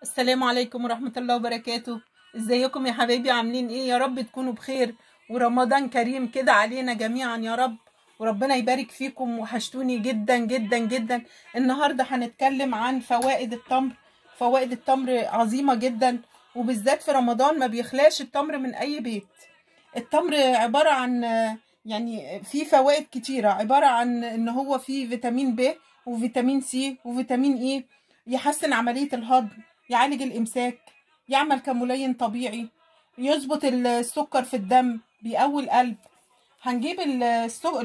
السلام عليكم ورحمة الله وبركاته ازيكم يا حبايبي عاملين ايه يا رب تكونوا بخير ورمضان كريم كده علينا جميعا يا رب وربنا يبارك فيكم وحشتوني جدا جدا جدا النهاردة هنتكلم عن فوائد التمر فوائد التمر عظيمة جدا وبالذات في رمضان ما بيخلاش التمر من اي بيت التمر عبارة عن يعني في فوائد كتيرة عبارة عن ان هو فيه فيتامين ب وفيتامين سي وفيتامين اي يحسن عملية الهضم يعالج الإمساك يعمل كملين طبيعي يظبط السكر في الدم بيقوي القلب هنجيب السو...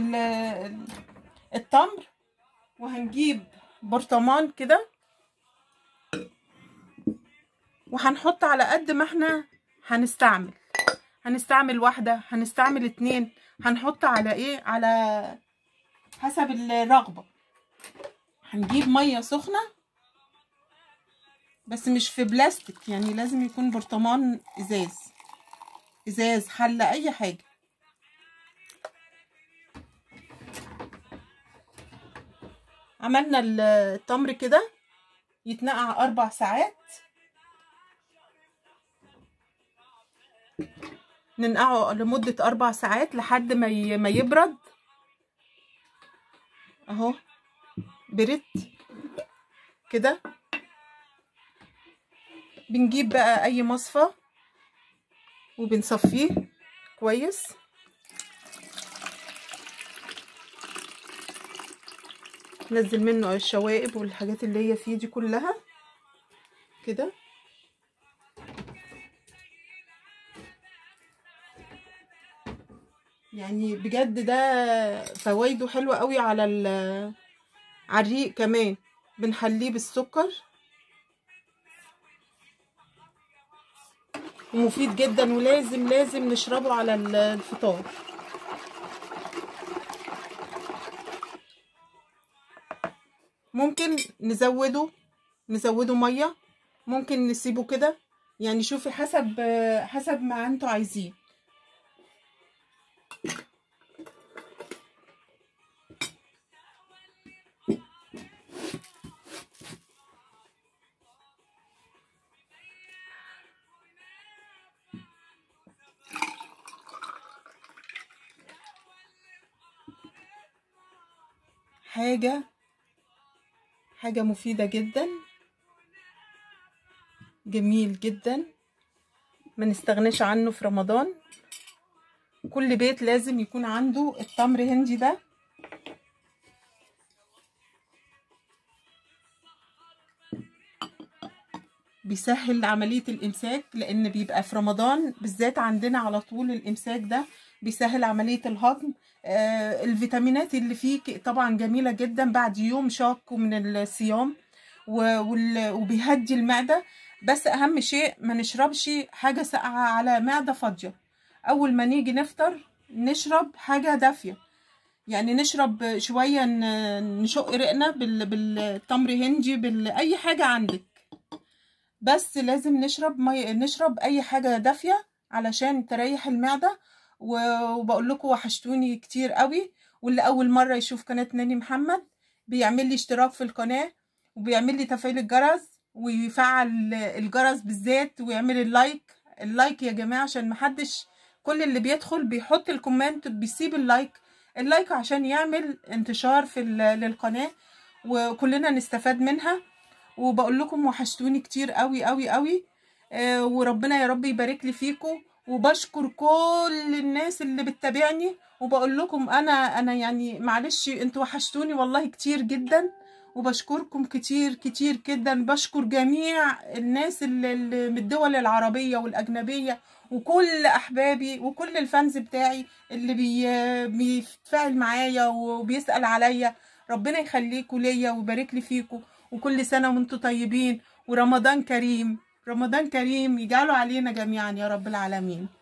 التمر وهنجيب برطمان كده وهنحط على قد ما احنا هنستعمل هنستعمل واحدة هنستعمل اتنين هنحط على ايه على حسب الرغبة هنجيب مية سخنة بس مش في بلاستيك يعني لازم يكون برطمان ازاز ازاز حلة اي حاجة عملنا التمر كده يتنقع اربع ساعات ننقعه لمدة اربع ساعات لحد ما ما يبرد اهو برد كده بنجيب بقى اي مصفى وبنصفيه كويس نزل منه الشوائب والحاجات اللي هي فيه دي كلها كده يعني بجد ده فوائده حلوه قوي على على الريق كمان بنحليه بالسكر ومفيد جدا ولازم لازم نشربه على الفطار ممكن نزوده نزوده ميه ممكن نسيبه كده يعني شوفي حسب حسب ما انتوا عايزين حاجة حاجة مفيدة جدا جميل جدا ما نستغناش عنه في رمضان كل بيت لازم يكون عنده التمر هندي ده بيسهل عملية الإمساك لأن بيبقى في رمضان بالذات عندنا على طول الإمساك ده بيسهل عملية الهضم آه الفيتامينات اللي فيه طبعا جميلة جدا بعد يوم شاق من الصيام وبيهدي المعدة بس أهم شيء ما نشربش حاجة ساقعة على معدة فاضية أول ما نيجي نفطر نشرب حاجة دافية يعني نشرب شوية نشق رقنا بالتمر هندي بأي حاجة عندك بس لازم نشرب مي... نشرب أي حاجة دافية علشان تريح المعدة وبقول لكم وحشتوني كتير قوي واللي اول مره يشوف قناه ناني محمد بيعمل لي اشتراك في القناه وبيعمل لي تفعيل الجرس ويفعل الجرس بالذات ويعمل اللايك اللايك يا جماعه عشان محدش كل اللي بيدخل بيحط الكومنت بيسيب اللايك اللايك عشان يعمل انتشار في للقناه وكلنا نستفاد منها وبقول لكم وحشتوني كتير قوي قوي قوي آه وربنا يا رب يبارك لي فيكم وبشكر كل الناس اللي بتتابعني وبقول لكم انا انا يعني معلش انتوا وحشتوني والله كتير جدا وبشكركم كتير كتير جدا بشكر جميع الناس اللي من الدول العربية والأجنبية وكل أحبابي وكل الفانز بتاعي اللي بي بيتفاعل معايا وبيسأل عليا ربنا يخليكوا ليا ويبارك لي فيكم وكل سنة وانتوا طيبين ورمضان كريم رمضان كريم يجعله علينا جميعا يا رب العالمين